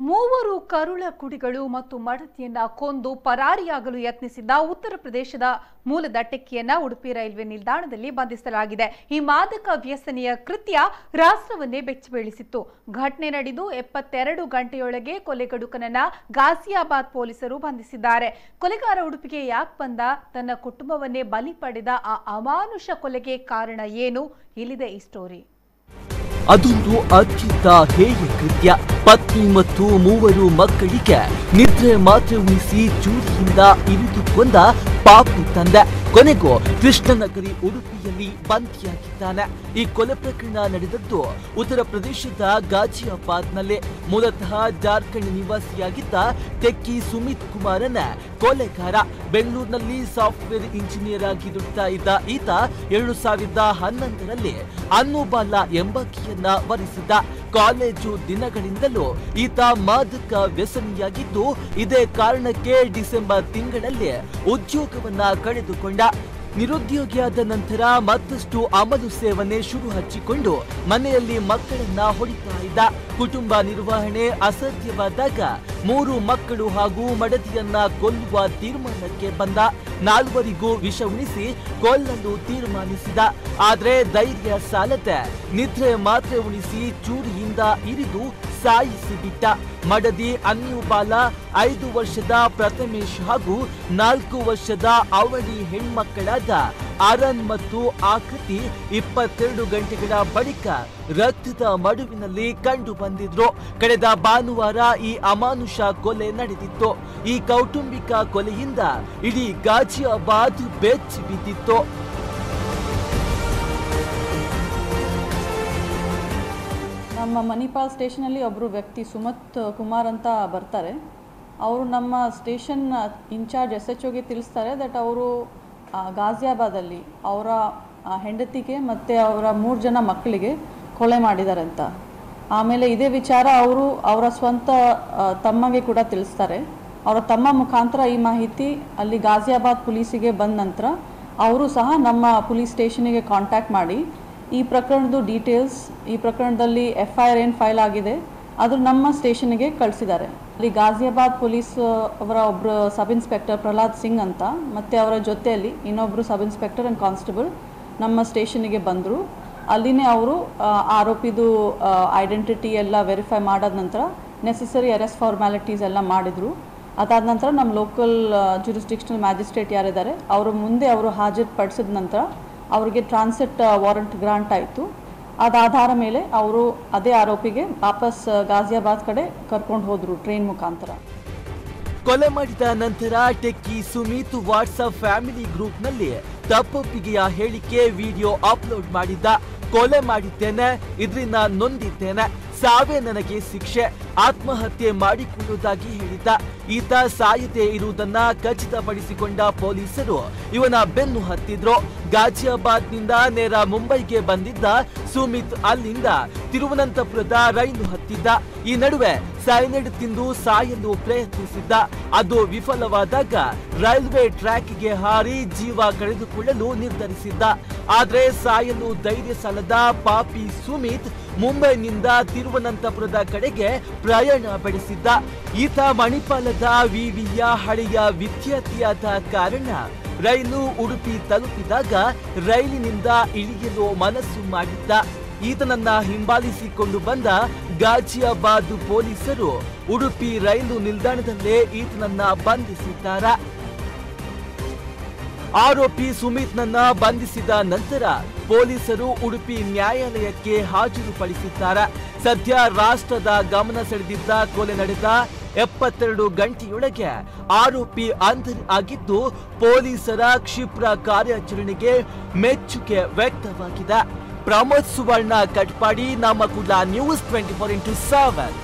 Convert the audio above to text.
ಮೂವರು ಕರುಳ ಕುಡಿಗಳು ಮತ್ತು ಮಡತಿಯನ್ನ ಕೊಂದು ಪರಾರಿಯಾಗಲು ಯತ್ನಿಸಿದ್ದ ಉತ್ತರ ಪ್ರದೇಶದ ಮೂಲದ ಟೆಕ್ಕಿಯನ್ನ ಉಡುಪಿ ರೈಲ್ವೆ ನಿಲ್ದಾಣದಲ್ಲಿ ಬಂಧಿಸಲಾಗಿದೆ ಈ ಮಾದಕ ವ್ಯಸನೆಯ ಕೃತ್ಯ ರಾಷ್ಟ್ರವನ್ನೇ ಬೆಚ್ಚಿಬೀಳಿಸಿತ್ತು ಘಟನೆ ನಡೆದು ಎಪ್ಪತ್ತೆರಡು ಗಂಟೆಯೊಳಗೆ ಕೊಲೆಗಡುಕನನ್ನ ಗಾಜಿಯಾಬಾದ್ ಪೊಲೀಸರು ಬಂಧಿಸಿದ್ದಾರೆ ಕೊಲೆಗಾರ ಉಡುಪಿಗೆ ಯಾಕೆ ಬಂದ ತನ್ನ ಕುಟುಂಬವನ್ನೇ ಬಲಿ ಪಡೆದ ಆ ಅಮಾನುಷ ಕೊಲೆಗೆ ಕಾರಣ ಏನು ಇಲ್ಲಿದೆ ಈ ಸ್ಟೋರಿ ಅದೊಂದು ಅತ್ಯಂತ ಹೇಯ ಕೃತ್ಯ ಪತ್ನಿ ಮತ್ತು ಮೂವರು ಮಕ್ಕಳಿಗೆ ನಿದ್ರೆ ಮಾತ್ರೆ ಉಣಿಸಿ ಚೂರಿಯಿಂದ ಇರಿದು ಕೊಂದ ಪಾಪಿ ತಂದೆ ಕೊನೆಗೂ ಕೃಷ್ಣನಗರಿ ಉಡುಪಿಯಲ್ಲಿ ಬಂಧಿಯಾಗಿದ್ದಾನೆ ಈ ಕೊಲೆ ಪ್ರಕರಣ ನಡೆದದ್ದು ಉತ್ತರ ಪ್ರದೇಶದ ಗಾಜಿಯಾಬಾದ್ನಲ್ಲಿ ಮೂಲತಃ ಜಾರ್ಖಂಡ್ ನಿವಾಸಿಯಾಗಿದ್ದ ಟೆಕ್ಕಿ ಸುಮಿತ್ ಕುಮಾರನ ಕೊಲೆಗಾರ ಬೆಂಗಳೂರಿನಲ್ಲಿ ಸಾಫ್ಟ್ವೇರ್ ಇಂಜಿನಿಯರ್ ಆಗಿ ದುಡಿತಾ ಇದ್ದ ಈತ ಎರಡು ಸಾವಿರದ ಹನ್ನೊಂದರಲ್ಲಿ ಅನ್ನುಬಾಲ ಎಂಬಾಕಿಯನ್ನ ವರಿಸಿದ್ದ ಕಾಲೇಜು ದಿನಗಳಿಂದಲೂ ಈತ ಮಾದಕ ವ್ಯಸನಿಯಾಗಿದ್ದು ಇದೇ ಕಾರಣಕ್ಕೆ ಡಿಸೆಂಬರ್ ತಿಂಗಳಲ್ಲಿ ಉದ್ಯೋಗವನ್ನ ಕಳೆದುಕೊಂಡ ನಿರುದ್ಯೋಗಿಯಾದ ನಂತರ ಮತ್ತಷ್ಟು ಅಮಲು ಸೇವನೆ ಶುರು ಹಚ್ಚಿಕೊಂಡು ಮನೆಯಲ್ಲಿ ಮಕ್ಕಳನ್ನ ಹೊಡಿತಾ ಇದ್ದ ಕುಟುಂಬ ನಿರ್ವಹಣೆ ಅಸಾಧ್ಯವಾದಾಗ ಮೂರು ಮಕ್ಕಳು ಹಾಗೂ ಮಡದಿಯನ್ನ ಕೊಲ್ಲುವ ತೀರ್ಮಾನಕ್ಕೆ ಬಂದ ನಾಲ್ವರಿಗೂ ವಿಷ ಉಣಿಸಿ ಕೊಲ್ಲಲು ತೀರ್ಮಾನಿಸಿದ ಆದ್ರೆ ಧೈರ್ಯ ಸಾಲದೆ ನಿದ್ರೆ ಮಾತ್ರೆ ಉಣಿಸಿ ಚೂರಿಯಿಂದ ಇರಿದು ಸಾಯಿಸಿಬಿಟ್ಟ ಮಡದಿ ಅನ್ಯುಬಾಲ ಐದು ವರ್ಷದ ಪ್ರಥಮೇಶ್ ಹಾಗೂ ನಾಲ್ಕು ವರ್ಷದ ಅವಳಿ ಹೆಣ್ಮಕ್ಕಳಾದ ಅರನ್ ಮತ್ತು ಆಕೃತಿ ಇಪ್ಪತ್ತೆರಡು ಗಂಟೆಗಳ ಬಳಿಕ ರಕ್ತದ ಮಡುವಿನಲ್ಲಿ ಕಂಡು ಬಂದಿದ್ರು ಕಳೆದ ಭಾನುವಾರ ಈ ಅಮಾನುಷ ಕೊಲೆ ನಡೆದಿತ್ತು ಈ ಕೌಟುಂಬಿಕ ಕೊಲೆಯಿಂದ ಇಡೀ ಗಾಜಿಯಾಬಾದ್ ಬೆಚ್ಚಿ ಬಿದ್ದಿತ್ತು ನಮ್ಮ ಮಣಿಪಾಲ್ ಸ್ಟೇಷನಲ್ಲಿ ಒಬ್ಬರು ವ್ಯಕ್ತಿ ಸುಮತ್ ಕುಮಾರ್ ಅಂತ ಬರ್ತಾರೆ ಅವರು ನಮ್ಮ ಸ್ಟೇಷನ್ ಇನ್ಚಾರ್ಜ್ ಎಸ್ ಎಚ್ ಒಗೆ ತಿಳಿಸ್ತಾರೆ ದಟ್ ಅವರು ಗಾಜಿಯಾಬಾದಲ್ಲಿ ಅವರ ಹೆಂಡತಿಗೆ ಮತ್ತು ಅವರ ಮೂರು ಜನ ಮಕ್ಕಳಿಗೆ ಕೊಲೆ ಮಾಡಿದ್ದಾರೆ ಅಂತ ಆಮೇಲೆ ಇದೇ ವಿಚಾರ ಅವರು ಅವರ ಸ್ವಂತ ಆ, ತಮ್ಮಗೆ ಕೂಡ ತಿಳಿಸ್ತಾರೆ ಅವರ ತಮ್ಮ ಮುಖಾಂತರ ಈ ಮಾಹಿತಿ ಅಲ್ಲಿ ಗಾಜಿಯಾಬಾದ್ ಪೊಲೀಸಿಗೆ ಬಂದ ನಂತರ ಅವರು ಸಹ ನಮ್ಮ ಪೊಲೀಸ್ ಸ್ಟೇಷನಿಗೆ ಕಾಂಟ್ಯಾಕ್ಟ್ ಮಾಡಿ ಈ ಪ್ರಕರಣದ ಡೀಟೇಲ್ಸ್ ಈ ಪ್ರಕರಣದಲ್ಲಿ ಎಫ್ ಐ ಆರ್ ಏನು ಫೈಲ್ ಆಗಿದೆ ಅದು ನಮ್ಮ ಸ್ಟೇಷನ್ಗೆ ಕಳಿಸಿದ್ದಾರೆ ಅಲ್ಲಿ ಗಾಜಿಯಾಬಾದ್ ಪೊಲೀಸ್ ಅವರ ಒಬ್ಬರು ಸಬ್ ಇನ್ಸ್ಪೆಕ್ಟರ್ ಪ್ರಹ್ಲಾದ್ ಸಿಂಗ್ ಅಂತ ಮತ್ತು ಅವರ ಜೊತೆಯಲ್ಲಿ ಇನ್ನೊಬ್ಬರು ಸಬ್ ಇನ್ಸ್ಪೆಕ್ಟರ್ ಆ್ಯಂಡ್ ಕಾನ್ಸ್ಟೇಬಲ್ ನಮ್ಮ ಸ್ಟೇಷನಿಗೆ ಬಂದರು ಅಲ್ಲಿನೇ ಅವರು ಆ, ಆರೋಪಿದು ಐಡೆಂಟಿಟಿ ಎಲ್ಲ ವೆರಿಫೈ ಮಾಡಾದ ನಂತರ ನೆಸೆಸರಿ ಅರೆಸ್ಟ್ ಫಾರ್ಮ್ಯಾಲಿಟೀಸ್ ಎಲ್ಲ ಮಾಡಿದರು ಅದಾದ ನಂತರ ನಮ್ಮ ಲೋಕಲ್ ಜುರಿಸ್ಡಿಕ್ಷನಲ್ ಮ್ಯಾಜಿಸ್ಟ್ರೇಟ್ ಯಾರಿದ್ದಾರೆ ಅವರು ಮುಂದೆ ಅವರು ಹಾಜರುಪಡಿಸಿದ ನಂತರ ಅವರಿಗೆ ಟ್ರಾನ್ಸಿಟ್ ವಾರಂಟ್ ಗ್ರಾಂಟ್ ಆಯಿತು ಅದ ಆಧಾರ ಮೇಲೆ ಅವರು ಅದೇ ಆರೋಪಿಗೆ ವಾಪಸ್ ಆ, ಗಾಜಿಯಾಬಾದ್ ಕಡೆ ಕರ್ಕೊಂಡು ಹೋದರು ಟ್ರೈನ್ ಮುಖಾಂತರ ಕೊಲೆ ಮಾಡಿದ ನಂತರ ಟೆಕ್ಕಿ ಸುಮಿತ್ ವಾಟ್ಸ್ಆಪ್ ಫ್ಯಾಮಿಲಿ ಗ್ರೂಪ್ನಲ್ಲಿ ತಪ್ಪೊಪ್ಪಿಗೆಯ ಹೇಳಿಕೆ ವಿಡಿಯೋ ಅಪ್ಲೋಡ್ ಮಾಡಿದ್ದ ಕೊಲೆ ಮಾಡಿದ್ದೇನೆ ಇದರಿಂದ ನೊಂದಿದ್ದೇನೆ ಸಾವೇ ನನಗೆ ಶಿಕ್ಷೆ ಆತ್ಮಹತ್ಯೆ ಮಾಡಿಕೊಳ್ಳುವುದಾಗಿ ಹೇಳಿದ್ದ ಈತ ಸಾಯದೆ ಇರುವುದನ್ನ ಖಚಿತಪಡಿಸಿಕೊಂಡ ಪೊಲೀಸರು ಇವನ ಬೆನ್ನು ಹತ್ತಿದ್ರು ಗಾಜಿಯಾಬಾದ್ನಿಂದ ನೇರ ಮುಂಬೈಗೆ ಬಂದಿದ್ದ ಸುಮಿತ್ ಅಲ್ಲಿಂದ ತಿರುವನಂತಪುರದ ರೈಲು ಹತ್ತಿದ್ದ ಈ ನಡುವೆ ಸೈನೈಡ್ ತಿಂದು ಸಾಯಲು ಪ್ರಯತ್ನಿಸಿದ್ದ ಅದು ವಿಫಲವಾದಾಗ ರೈಲ್ವೆ ಟ್ರ್ಯಾಕ್ಗೆ ಹಾರಿ ಜೀವ ಕಳೆದುಕೊಳ್ಳಲು ನಿರ್ಧರಿಸಿದ್ದ ಆದ್ರೆ ಸಾಯಲು ಧೈರ್ಯ ಸಾಲದ ಪಾಪಿ ಸುಮಿತ್ ಮುಂಬೈನಿಂದ ತಿರುವನಂತಪುರದ ಕಡೆಗೆ ಪ್ರಯಾಣ ಬೆಳೆಸಿದ್ದ ಈತ ಮಣಿಪಾಲದ ವಿವಿಯ ಹಳೆಯ ವಿದ್ಯಾರ್ಥಿಯಾದ ಕಾರಣ ರೈಲು ಉಡುಪಿ ತಲುಪಿದಾಗ ರೈಲಿನಿಂದ ಇಳಿಯಲು ಮನಸ್ಸು ಮಾಡಿದ್ದ ಈತನನ್ನ ಹಿಂಬಾಲಿಸಿಕೊಂಡು ಬಂದ ಗಾಜಿಯಾಬಾದ್ ಪೊಲೀಸರು ಉಡುಪಿ ರೈಲು ನಿಲ್ದಾಣದಲ್ಲೇ ಈತನನ್ನ ಬಂಧಿಸಿದ್ದಾರೆ ಆರೋಪಿ ಸುಮಿತ್ನನ್ನ ಬಂಧಿಸಿದ ನಂತರ ಪೊಲೀಸರು ಉಡುಪಿ ನ್ಯಾಯಾಲಯಕ್ಕೆ ಹಾಜರುಪಡಿಸಿದ್ದಾರೆ ಸದ್ಯ ರಾಷ್ಟ್ರದ ಗಮನ ಸೆಳೆದಿದ್ದ ಕೊಲೆ ನಡೆದ ಎಪ್ಪತ್ತೆರಡು ಗಂಟೆಯೊಳಗೆ ಆರೋಪಿ ಅಂಧರ್ ಆಗಿದ್ದು ಪೊಲೀಸರ ಕ್ಷಿಪ್ರ ಕಾರ್ಯಾಚರಣೆಗೆ ಮೆಚ್ಚುಗೆ ವ್ಯಕ್ತವಾಗಿದೆ ಪ್ರಮೋದ್ ಸುವರ್ಣ ಕಟ್ಪಾಡಿ ನಮ್ಮ ಕುಲ news twenty four into seven